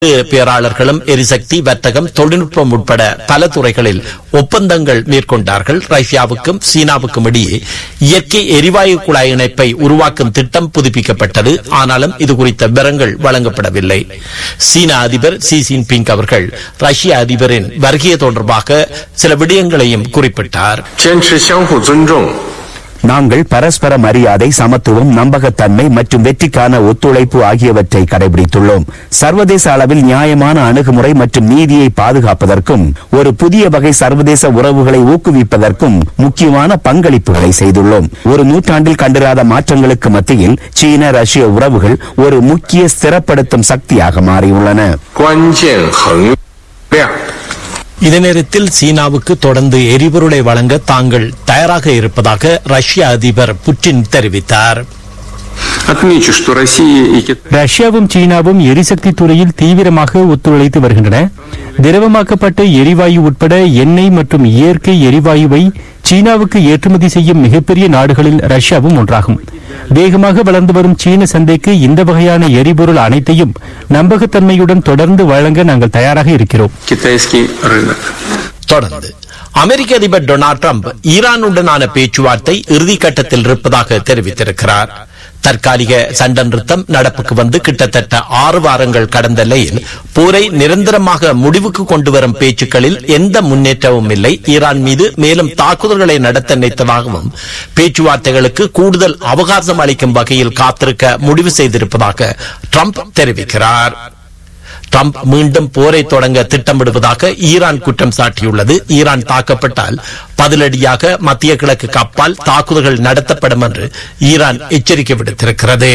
பேராளர்களும் எரிசக்தி வர்த்தகம் தொழில்நுட்பம் உட்பட பல துறைகளில் ஒப்பந்தங்கள் மேற்கொண்டார்கள் ரஷ்யாவுக்கும் சீனாவுக்கும் இடையே இயற்கை எரிவாயு குழாய் இணைப்பை உருவாக்கும் திட்டம் புதுப்பிக்கப்பட்டது ஆனாலும் இது குறித்த விவரங்கள் வழங்கப்படவில்லை சீன அதிபர் சி ஜின்பிங் அவர்கள் ரஷ்ய அதிபரின் வருகை தொடர்பாக சில விடயங்களையும் குறிப்பிட்டார் 坚持相互尊重， நாங்கள் பரஸ்பர மரியாதை சமத்துவம் நம்பகத்தன்மை மற்றும் வெற்றிக்கான ஒத்துழைப்பு ஆகியவற்றை கடைபிடித்துள்ளோம் சர்வதேச அளவில் நியாயமான அணுகுமுறை மற்றும் நீதியை பாதுகாப்பதற்கும் ஒரு புதிய வகை சர்வதேச உறவுகளை ஊக்குவிப்பதற்கும் முக்கியமான பங்களிப்புகளை செய்துள்ளோம் ஒரு நூற்றாண்டில் கண்டிராத மாற்றங்களுக்கு மத்தியில் சீன ரஷ்ய உறவுகள் ஒரு முக்கிய ஸ்திரப்படுத்தும் சக்தியாக மாறியுள்ளன 关键衡量。 இதே நேரத்தில் சீனாவுக்கு தொடர்ந்து எரிபொருளை வழங்க தாங்கள் தயாராக இருப்பதாக ரஷ்ய அதிபர் புட்டின் தெரிவித்தார் Отмечу, что Россия и Китай ரஷ்யாவும் சீனாவும் எரிசக்தி துறையில் தீவிரமாக ஒத்துழைத்து வருகின்றன திரவமாக்கப்பட்ட எரிவாயு உட்பட எண்ணெய் மற்றும் இயற்கை எரிவாயுவை சீனாவுக்கு ஏற்றுமதி செய்யும் மிகப்பெரிய நாடுகளில் ரஷ்யாவும் ஒன்றாகும் வேகமாக வளர்ந்து வரும் சீன சந்தைக்கு இந்த வகையான எரிபொருள் அனைத்தையும் நம்பகத்தன்மையுடன் தொடர்ந்து வழங்க நாங்கள் தயாராக இருக்கிறோம் китайский рынок. தொடர்ந்து அமெரிக்க அதிபர் டொனால்ட் ட்ரம்ப் ஈரானுடனான பேச்சுவார்த்தை இறுதிக்கட்டத்தில் இருப்பதாக தெரிவித்திருக்கிறார் தற்காலிக சண்டை நிறுத்தம் நடப்புக்கு வந்து கிட்டத்தட்ட ஆறு வாரங்கள் கடந்த நிலையில் போரை நிரந்தரமாக முடிவுக்கு கொண்டு வரும் பேச்சுக்களில் எந்த முன்னேற்றமும் இல்லை ஈரான் மீது மேலும் தாக்குதல்களை நடத்த நினைத்ததாகவும் பேச்சுவார்த்தைகளுக்கு கூடுதல் அவகாசம் அளிக்கும் வகையில் காத்திருக்க முடிவு செய்திருப்பதாக ட்ரம்ப் தெரிவிக்கிறார் ட்ரம்ப் மீண்டும் போரை தொடங்க திட்டமிடுவதாக ஈரான் குற்றம் சாட்டியுள்ளது ஈரான் தாக்கப்பட்டால் பதிலடியாக மத்திய கிழக்கு அப்பால் தாக்குதல்கள் நடத்தப்படும் என்று ஈரான் எச்சரிக்கை விடுத்திருக்கிறது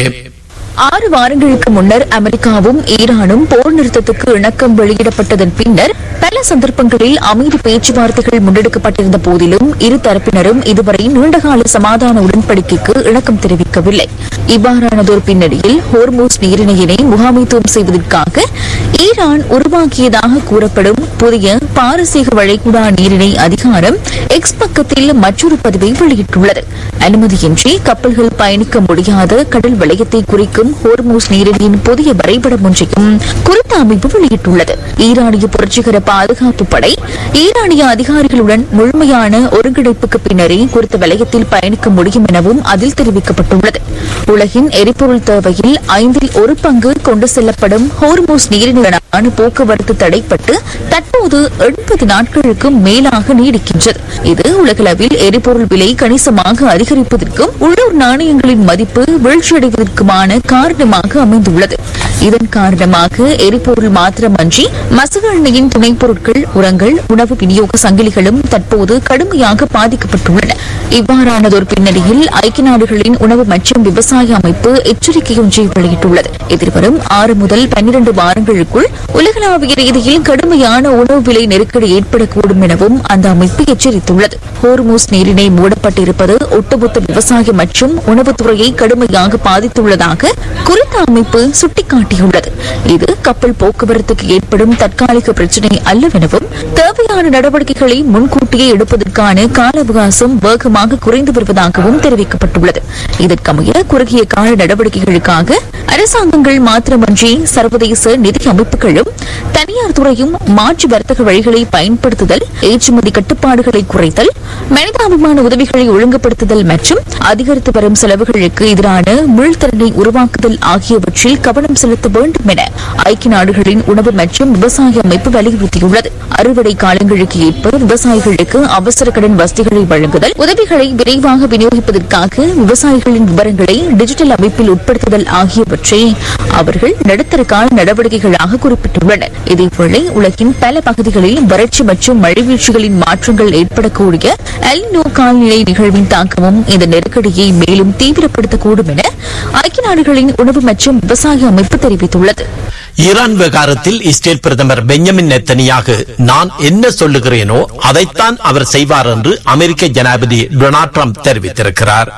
ஆறு வாரங்களுக்கு முன்னர் அமெரிக்காவும் ஈரானும் போர் நிறுத்தத்துக்கு இணக்கம் வெளியிடப்பட்டதன் பின்னர் பல சந்தர்ப்பங்களில் அமைதி பேச்சுவார்த்தைகள் முன்னெடுக்கப்பட்டிருந்த போதிலும் இரு தரப்பினரும் இதுவரை நீண்டகால சமாதான உடன்படிக்கைக்கு இணக்கம் தெரிவிக்கவில்லை இவ்வாறானதொரு பின்னணியில் ஹோர்மூஸ் நீரிணையினை முகாமைத்துவம் செய்வதற்காக ஈரான் உருவாக்கியதாக கூறப்படும் புதிய பாரசீக வளைகுடா நீரிணை அதிகாரம் எக்ஸ் பக்கத்தில் மற்றொரு பதிவை வெளியிட்டுள்ளது அனுமதியின்றி கப்பல்கள் பயணிக்க முடியாத கடல் வளையத்தை குறிக்கும் ஹோர்மூஸ் நீரிணையின் புதிய வரைபடம் ஒன்றையும் குறித்த அமைப்பு வெளியிட்டுள்ளது ஈரானிய புரட்சிகர பாதுகாப்பு படை ஈரானிய அதிகாரிகளுடன் முழுமையான ஒருங்கிணைப்புக்கு பின்னரே குறித்த வலயத்தில் பயணிக்க முடியும் எனவும் அதில் தெரிவிக்கப்பட்டுள்ளது உலகின் எரிபொருள் தேவையில் ஐந்தில் ஒரு பங்கு கொண்டு செல்லப்படும் ஹோர்மூஸ் நீரிணையான போக்குவரத்து தடைப்பட்டு தற்போது எண்பது நாட்களுக்கும் மேலாக நீடிக்கின்றது இது உலகளவில் எரிபொருள் விலை கணிசமாக அதிகரிப்பதற்கும் உள்ளூர் நாணயங்களின் மதிப்பு வீழ்ச்சியடைவதற்குமான காரணமாக அமைந்துள்ளது இதன் காரணமாக எரிபொருள் மாத்திரமன்றி மசகு எண்ணெயின் துணைப் பொருட்கள் உரங்கள் உணவு விநியோக சங்கிலிகளும் தற்போது கடுமையாக பாதிக்கப்பட்டுள்ளன இவ்வாறானதொரு பின்னணியில் ஐக்கிய நாடுகளின் உணவு மற்றும் விவசாய அமைப்பு எச்சரிக்கையொன்றை வெளியிட்டுள்ளது எதிர்வரும் ஆறு முதல் பன்னிரண்டு வாரங்களுக்குள் உலகளாவிய ரீதியில் கடுமையான உணவு விலை நெருக்கடி ஏற்படக்கூடும் எனவும் அந்த அமைப்பு எச்சரித்துள்ளது ஹோர்மூஸ் நீரிணை மூடப்பட்டிருப்பது ஒட்டுமொத்த விவசாய மற்றும் உணவுத்துறையை கடுமையாக பாதித்துள்ளதாக குறித்த அமைப்பு சுட்டிக்காட்டியுள்ளது இது கப்பல் போக்குவரத்துக்கு ஏற்படும் தற்காலிக பிரச்சினை அல்லவெனவும் தேவையான நடவடிக்கைகளை முன்கூட்டியே எடுப்பதற்கான கால அவகாசம் வேகமாக குறைந்து வருவதாகவும் தெரிவிக்கப்பட்டுள்ளது இதற்கமைய குறுகிய கால நடவடிக்கைகளுக்காக அரசாங்கங்கள் மாத்திரமன்றி சர்வதேச நிதி அமைப்புகளும் தனியார் துறையும் மாற்று வர்த்தக வழிகளை பயன்படுத்துதல் ஏற்றுமதி கட்டுப்பாடுகளை குறைத்தல் மனிதாபிமான உதவிகளை ஒழுங்குபடுத்துதல் மற்றும் அதிகரித்து வரும் செலவுகளுக்கு எதிரான மீள்திறனை உருவாக்குதல் ஆகியவற்றில் கவனம் செலுத்த வேண்டும் என ஐக்கிய நாடுகளின் உணவு மற்றும் விவசாய அமைப்பு வலியுறுத்தியுள்ளது அறுவடை காலங்களுக்கு ஏற்ப விவசாயிகளுக்கு அவசர கடன் வசதிகளை வழங்குதல் உதவிகளை விரைவாக விநியோகிப்பதற்காக விவசாயிகளின் விவரங்களை டிஜிட்டல் அமைப்பில் உட்படுத்துதல் ஆகியவற்றை அவர்கள் நடுத்தர கால நடவடிக்கைகளாக குறிப்பிட்டுள்ளனர் இதேவேளை உலகின் பல பகுதிகளில் வறட்சி மற்றும் மழைவீழ்ச்சிகளின் மாற்றங்கள் ஏற்படக்கூடிய எல்னோ காலநிலை நிகழ்வின் தாக்கமும் இந்த நெருக்கடியை மேலும் தீவிரப்படுத்தக்கூடும் என ஐக்கிய நாடுகளின் உணவு மற்றும் விவசாய அமைப்பு தெரிவித்துள்ளது ஈரான் விவகாரத்தில் இஸ்ரேல் பிரதமர் பெஞ்சமின் நெத்தனியாக நான் என்ன சொல்லுகிறேனோ அதைத்தான் அவர் செய்வார் என்று அமெரிக்க ஜனாதிபதி டொனால்ட் ட்ரம்ப் தெரிவித்திருக்கிறார்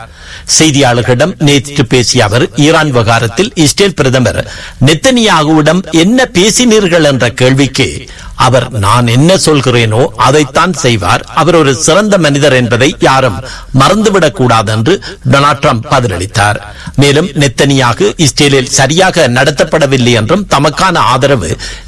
செய்தியாளர்களிடம் நேற்று பேசிய அவர் ஈரான் விவகாரத்தில் இஸ்ரேல் பிரதமர் நெத்தனியாகுவிடம் என்ன பேசினீர்கள் என்ற கேள்விக்கு அவர் நான் என்ன சொல்கிறேனோ அதைத்தான் செய்வார் அவர் ஒரு சிறந்த மனிதர் என்பதை யாரும் மறந்துவிடக் கூடாது என்று டொனால்ட் ட்ரம்ப் பதிலளித்தார் மேலும் நெத்தனியாக இஸ்ரேலில் சரியாக நடத்தப்படவில்லை என்றும் தமக்கான ஆதரவு